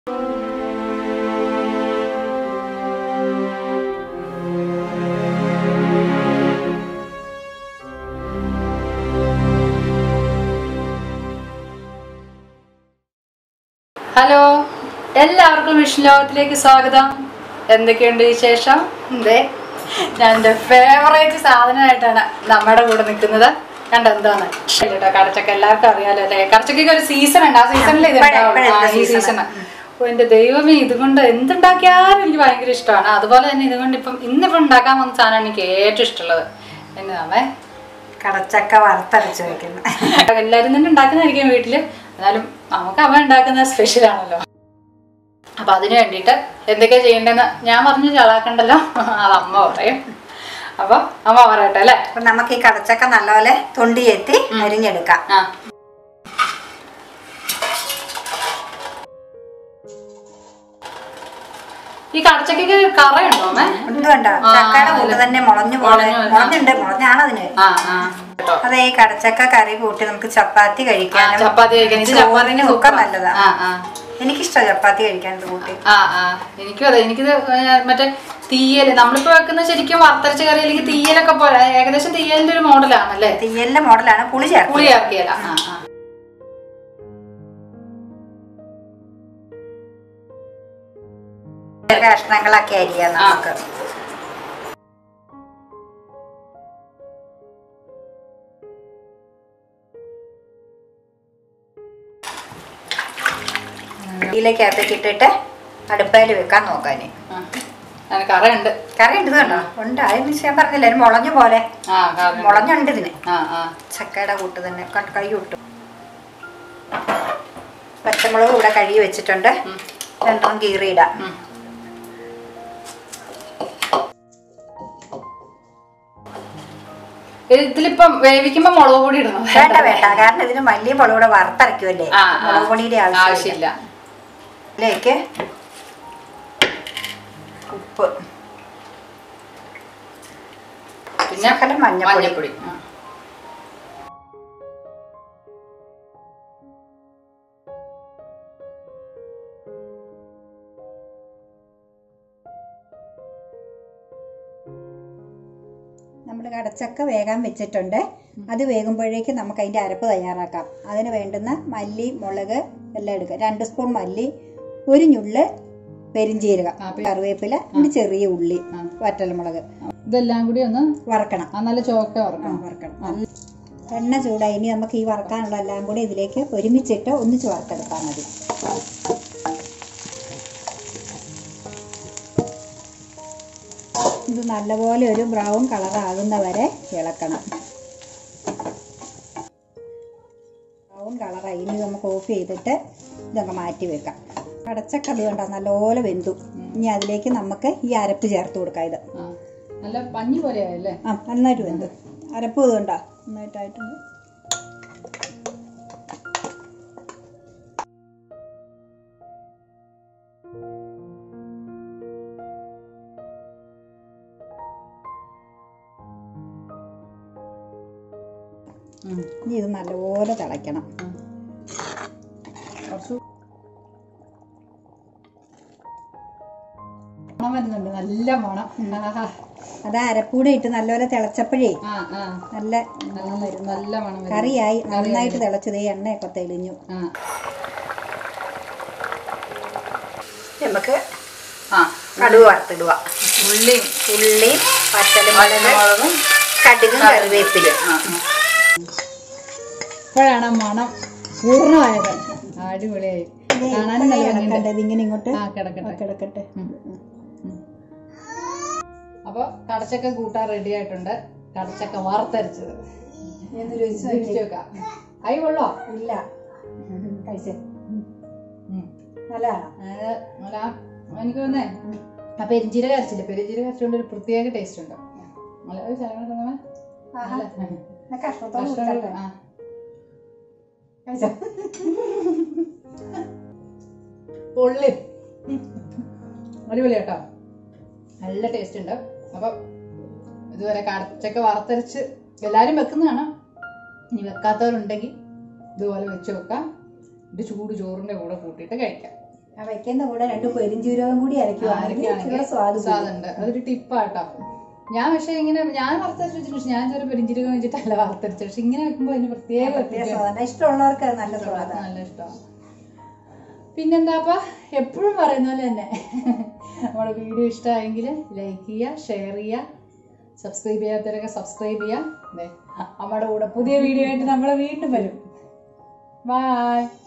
Hello എല്ലാവർക്കും വിഷ്ണു ലോകത്തിലേക്ക് സ്വാഗതം എന്തൊക്കെയുണ്ട് വിശേഷം എന്തേ ഞാൻ എൻ്റെ ഫേവറേറ്റ് സാധനമായിട്ടാണ് നമ്മുടെ കൂടെ നിൽക്കുന്നത് കണ്ടോ എന്താണ് കേട്ടോ കടച്ചക്ക എല്ലാവർക്കും അറിയാലോ അല്ലേ കടച്ചക്കൊക്കെ ഒരു സീസൺ ഉണ്ട് ആ സീസണിൽ ഇത് ഇപ്പഴാ- ഉണ്ടാവും. ഇപ്പഴാ ആ, ഈ season. സീസൺ ഓ എൻ്റെ ദൈവമേ ഇതുകൊണ്ട് എന്തുണ്ടാക്കിയാലും എനിക്ക് ഭയങ്കര ഇഷ്ടമാണ് അതുപോലെ തന്നെ ഇതുകൊണ്ട് ഇപ്പം ഇന്നിപ്പം ഉണ്ടാക്കാൻ വന്ന സാധനമാണ് എനിക്ക് ഏറ്റവും ഇഷ്ടമുള്ളത് എന്നതാമേ കടച്ചക്ക വറുത്തരച്ച് വെക്കുന്നത് എല്ലാവരും തന്നെ ഉണ്ടാക്കുന്നതായിരിക്കും വീട്ടില് എന്നാലും നമുക്ക് അമ്മ ഉണ്ടാക്കുന്ന സ്പെഷ്യൽ ആണല്ലോ അപ്പൊ അതിന് വേണ്ടിയിട്ട് എന്തൊക്കെയാ ചെയ്യേണ്ടതെന്ന് ഞാൻ പറഞ്ഞു ചളാക്കണ്ടല്ലോ അത് അമ്മ പറയും അപ്പൊ അമ്മ പറയട്ടെ അല്ലേ അപ്പൊ നമുക്ക് ഈ കടച്ചക്ക നല്ലപോലെ തൊണ്ടി എത്തി അരിഞ്ഞെടുക്കാം ആ ഈ കടച്ചക്കയ്ക്ക് കറയുണ്ടോ അമ്മേ എന്തുകൊണ്ടോ ആ, ചക്കയുടെ കൂട്ട് അല്ലേ. തന്നെ മുളഞ്ഞു പോലെ മുളഞ്ഞു വരും. മുളഞ്ഞുണ്ട് മുളഞ്ഞാണ് അതിന് ആ ആ കേട്ടോ അതെ ഈ കടച്ചക്ക കറി കൂട്ടി നമുക്ക് ചപ്പാത്തി ആ, കഴിക്കാനും ചപ്പാത്തി കഴിക്കാൻ ഇത് ചപ്പാത്തിന് ചോറിനും ഒക്കെ നല്ലതാ ആ ആ എനിക്കിഷ്ടം ചപ്പാത്തി കഴിക്കാൻ ഇത് കൂട്ടി ആ ആ എനിക്കും അതെ എനിക്കിത് ഏ, മറ്റേ തീയല് നമ്മളിപ്പോ വെക്കുന്ന ശരിക്കും വറുത്തരച്ച കറി അല്ലെങ്കിൽ തീയലൊക്കെ പോലെ ഏകദേശം തീയലിന്റെ ഒരു മോഡലാണല്ലേ തീയലിന്റെ മോഡലാണ് പുളി ചേർക്കുന്നത് പുളി ചേർക്കിയല്ല ആ ആ കഷ്ണങ്ങളൊക്കെ അരിയാം നമുക്ക് ഇതിലേക്കകത്തേക്ക് ഇട്ടിട്ട് അടുപ്പയിൽ വെക്കാൻ നോക്കാന് ആ. അതിന് കറയുണ്ട് കറി ഉണ്ട് കണ്ടോ ഉണ്ട് അതിന് ഞാൻ പറഞ്ഞില്ല അതിന് മുളഞ്ഞ പോലെ ആ കറയുണ്ട്. മുളഞ്ഞുണ്ട് ഇതിന് ആ ആ ചക്കയുടെ കൂട്ട് തന്നെ ക- കൈ വിട്ടു പച്ചമുളക് ഇവിടെ കഴുകി വെച്ചിട്ടുണ്ട് ഉം. രണ്ടെണ്ണം കീറിയിടാം ഉം. ഇത് ഇതിലിപ്പം വേവിക്കുമ്പോ മുളക് പൊടി ഇടണം വേണ്ട വേണ്ട കാരണം ഇതിന് വലിയ മുളക് കൂടെ വറുത്തരയ്ക്കുമല്ലേ ആ, ആ. മുളക് പൊടിയുടെ ആവശ്യമില്ല ആവശ്യമില്ല ഇതിലേക്ക് ഉപ്പ് പിന്നെ ശകലം മഞ്ഞപ്പൊടി. മഞ്ഞപ്പൊടി ആ. നമ്മൾ കടച്ചക്ക വേകാൻ വെച്ചിട്ടുണ്ട് അത് വേകുമ്പോഴേക്ക് നമുക്ക് അതിൻ്റെ അരപ്പ് തയ്യാറാക്കാം അതിന് വേണ്ടുന്ന മല്ലി മുളക് എല്ലാം എടുക്കുക രണ്ട് സ്പൂൺ മല്ലി ഒരു ഞുള്ള് പെരിഞ്ചീരകം ആ, പി- കറിവേപ്പില രണ്ട് ചെറിയ ഉള്ളി ആ. വറ്റൽമുളക് ഇതെല്ലാം കൂടി ഒന്ന് വറക്കണം ആ നല്ല ചോക്ക ആ, വറക്കണം വറക്കണം നല്ല- എണ്ണ ചൂടായി ഇനി നമുക്ക് ഈ വറക്കാനുള്ള എല്ലാം കൂടി ഇതിലേക്ക് ഒരുമിച്ചിട്ട് ഒന്നിച്ച് വറുത്തെടുത്താൽ മതി ഇത് നല്ലപോലെ ഒരു ബ്രൗൺ കളർ ആകുന്ന വരെ ഇളക്കണം ബ്രൗൺ കളറായി ഇനി നമുക്ക് ഓഫ് ചെയ്തിട്ട് ഇതൊക്കെ മാറ്റി വെക്കാം കടച്ചക്ക അത് കണ്ടോ നല്ലപോലെ വെന്തു ഇനി അതിലേക്ക് നമുക്ക് ഈ അരപ്പ് ചേർത്ത് കൊടുക്കാം ഇത് ആ. നല്ല പഞ്ഞി പോലെയായല്ലേ ആ നന്നായിട്ട് വെന്തു അരപ്പ് ഇത് കണ്ടോ നന്നായിട്ടായിട്ടുണ്ട് ഉം. ഇനി ഇത് നല്ലപോലെ തിളയ്ക്കണം ഉം. കുറച്ച് മണം വരുന്നുണ്ട് നല്ല മണം ആഹാ. അത് അരപ്പൂടെ ഇട്ട് നല്ലപോലെ തിളച്ചപ്പോഴേ ആ ആ നല്ല മണം നല്ല വരുന്നു നല്ല മണം വരുന്നു. കറിയായി നന്നായിട്ട് തിളച്ചത് ഈ എണ്ണയൊക്കെ തെളിഞ്ഞു ആ നമുക്ക് ആ കടുക് വറുത്തിടുക ഉള്ളിയും ഉള്ളി പച്ചമുളക് മുളകും കടുകും കറിവേപ്പിലും ആ ആ. ഇപ്പോഴാണ് ആ മണം പൂർണ്ണമായത് അടിപൊളിയായി കാണാനും നല്ല ഭംഗിയുണ്ട് കിടക്കട്ടെ ഇതിങ്ങനെ ഇങ്ങോട്ട് ആ കിടക്കട്ടെ കിടക്കട്ടെ അപ്പൊ കടച്ചക്ക കൂട്ടാൻ റെഡി ആയിട്ടുണ്ട് കടച്ചക്ക വറുത്തരച്ചത് രുചിച്ച് നോക്കാം അയി കൊള്ളോ ഇല്ല കഴിച്ചേ ഉം. നല്ലതാണോ അതായത് നല്ല എനിക്ക് തോന്നേ ആ പെരിഞ്ചീരക അരച്ചില്ല പെരിഞ്ചീരക അരച്ചുകൊണ്ട് ഒരു പ്രത്യേക ടേസ്റ്റ് ഉണ്ട് നല്ല ഒരു ശകലം തന്നെ ആഹാ. നല്ല എന്നാ കഷ്ണത്തോട് കഷ്ണം കൊടുക്കട്ടെ. ആ. കഴിച്ചോ? പൊള്ളി അടിപൊളി കേട്ടോ നല്ല ടേസ്റ്റ് ഉണ്ട് അപ്പൊ ഇതുവരെ കടച്ചക്ക വറുത്തരച്ച് എല്ലാരും വെക്കുന്നതാണ് ഇനി വെക്കാത്തവരുണ്ടെങ്കിൽ ഇതുപോലെ വെച്ച് വെക്കാം ഇത് ചൂട് ചോറിന്റെ കൂടെ കൂട്ടിയിട്ട് കഴിക്കാം ആ വെക്കുന്ന കൂടെ രണ്ട് പെരിഞ്ചീരകം കൂടി അരയ്ക്കുവാണെങ്കിൽ ഇച്ചിരി സ്വാദ് കൂടും. സ്വാദുണ്ട് അതൊരു ടിപ്പാട്ടോ ഞാൻ പക്ഷെ ഇങ്ങനെ ഞാൻ വറുത്തരച്ച് വെച്ചിട്ടുണ്ട് ഞാൻ ചെറിയ പെരിഞ്ചീരകം വെച്ചിട്ടല്ല വറുത്തരച്ച് പക്ഷെ ഇങ്ങനെ വെക്കുമ്പോൾ അതിന് പ്രത്യേക പ്രത്യേക സ്വാദാണ് ഇഷ്ടമുള്ളവർക്ക് അത് നല്ല സ്വാദാണ് നല്ല ഇഷ്ടമാണ് പിന്നെന്താപ്പാ എപ്പോഴും പറയുന്ന പോലെ തന്നെ നമ്മുടെ വീഡിയോ ഇഷ്ടമായെങ്കിൽ ലൈക്ക് ചെയ്യുക ഷെയർ ചെയ്യുക സബ്സ്ക്രൈബ് ചെയ്യാത്തവരൊക്കെ സബ്സ്ക്രൈബ് ചെയ്യുക ദേ, നമ്മുടെ കൂടെ പുതിയ വീഡിയോ ആയിട്ട് നമ്മൾ വീണ്ടും വരും ബായ്